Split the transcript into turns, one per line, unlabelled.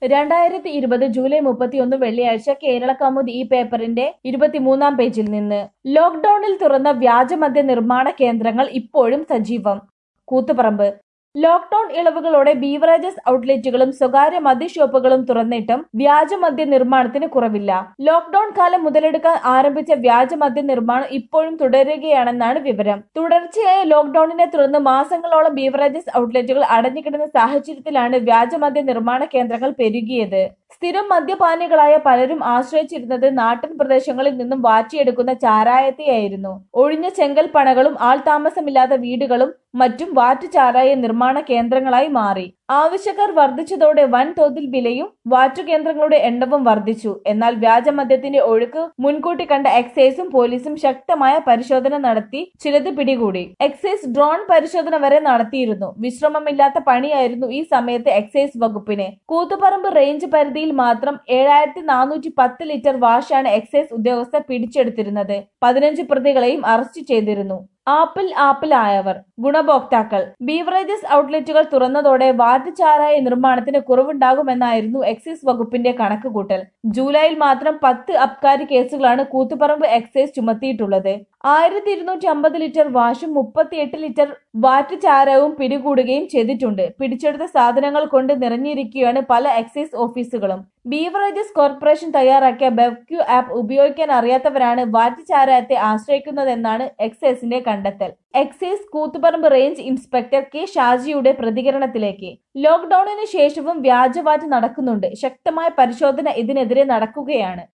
രണ്ടായിരത്തി ഇരുപത് ജൂലൈ മുപ്പത്തിയൊന്ന് വെള്ളിയാഴ്ച കേരള കൗമുദി ഈ പേപ്പറിന്റെ ഇരുപത്തിമൂന്നാം പേജിൽ നിന്ന് ലോക്ഡൌണിൽ തുറന്ന വ്യാജമദ്യ നിർമ്മാണ കേന്ദ്രങ്ങൾ ഇപ്പോഴും സജീവം കൂത്തുപറമ്പ് ലോക്ഡൌൺ ഇളവുകളോടെ ബീവറേജസ് ഔട്ട്ലെറ്റുകളും സ്വകാര്യ മദ്യഷോപ്പുകളും തുറന്നിട്ടും വ്യാജമദ്യ നിർമ്മാണത്തിന് കുറവില്ല ലോക്ഡൌൺ കാലം മുതലെടുക്കാൻ ആരംഭിച്ച വ്യാജമദ്യ നിർമ്മാണം ഇപ്പോഴും തുടരുകയാണെന്നാണ് വിവരം തുടർച്ചയായ ലോക്ഡൌണിനെ തുടർന്ന് മാസങ്ങളോളം ബീവറേജസ് ഔട്ട്ലെറ്റുകൾ അടഞ്ഞുകിടന്ന സാഹചര്യത്തിലാണ് വ്യാജമദ്യ നിർമ്മാണ കേന്ദ്രങ്ങൾ പെരുകിയത് സ്ഥിരം മദ്യപാനികളായ പലരും ആശ്രയിച്ചിരുന്നത് നാട്ടിൻ പ്രദേശങ്ങളിൽ നിന്നും വാറ്റിയെടുക്കുന്ന ചാരായത്തെയായിരുന്നു ഒഴിഞ്ഞ ചെങ്കൽ പണകളും ആൾതാമസമില്ലാത്ത വീടുകളും മറ്റും വാറ്റു ചാരായ നിർമ്മാണ കേന്ദ്രങ്ങളായി മാറി ആവശ്യക്കാർ വർദ്ധിച്ചതോടെ വൻതോതിൽ വിലയും വാറ്റുകേന്ദ്രങ്ങളുടെ എണ്ണവും വർദ്ധിച്ചു എന്നാൽ വ്യാജമദ്യത്തിന്റെ ഒഴുക്ക് മുൻകൂട്ടി കണ്ട എക്സൈസും പോലീസും ശക്തമായ പരിശോധന നടത്തി ചിലത് പിടികൂടി എക്സൈസ് ഡ്രോൺ പരിശോധന വരെ നടത്തിയിരുന്നു വിശ്രമമില്ലാത്ത പണിയായിരുന്നു ഈ സമയത്ത് എക്സൈസ് വകുപ്പിന് കൂത്തുപറമ്പ് റേഞ്ച് പരിധിയിൽ മാത്രം ഏഴായിരത്തി നാനൂറ്റി പത്ത് ലിറ്റർ വാഷാണ് എക്സൈസ് ഉദ്യോഗസ്ഥർ പിടിച്ചെടുത്തിരുന്നത് പതിനഞ്ച് പ്രതികളെയും അറസ്റ്റ് ചെയ്തിരുന്നു ആപ്പിൾ ആപ്പിൾ ആയവർ ഗുണഭോക്താക്കൾ ബീവറേജസ് ഔട്ട്ലെറ്റുകൾ തുറന്നതോടെ വാറ്റുചാരായ നിർമ്മാണത്തിന് കുറവുണ്ടാകുമെന്നായിരുന്നു എക്സൈസ് വകുപ്പിന്റെ കണക്കുകൂട്ടൽ ജൂലൈയിൽ മാത്രം പത്ത് അബ്കാരി കേസുകളാണ് കൂത്തുപറമ്പ് എക്സൈസ് ചുമത്തിയിട്ടുള്ളത് ആയിരത്തി ഇരുന്നൂറ്റി അമ്പത് ലിറ്റർ വാഷും മുപ്പത്തിയെട്ട് ലിറ്റർ വാറ്റുചാരവും പിടികൂടുകയും ചെയ്തിട്ടുണ്ട് പിടിച്ചെടുത്ത സാധനങ്ങൾ കൊണ്ട് നിറഞ്ഞിരിക്കുകയാണ് പല എക്സൈസ് ഓഫീസുകളും ബീവറേജസ് കോർപ്പറേഷൻ തയ്യാറാക്കിയ ബെവ്ക്യു ആപ്പ് ഉപയോഗിക്കാൻ അറിയാത്തവരാണ് വാറ്റുചാരായത്തെ ആശ്രയിക്കുന്നതെന്നാണ് എക്സൈസിന്റെ കണ്ടെത്തൽ excise Koothuparamba range inspector K ഷാജിയുടെ പ്രതികരണത്തിലേക്ക് ലോക്ഡൌണിന് ശേഷവും വ്യാജവാറ്റ് നടക്കുന്നുണ്ട് ശക്തമായ പരിശോധന ഇതിനെതിരെ നടക്കുകയാണ്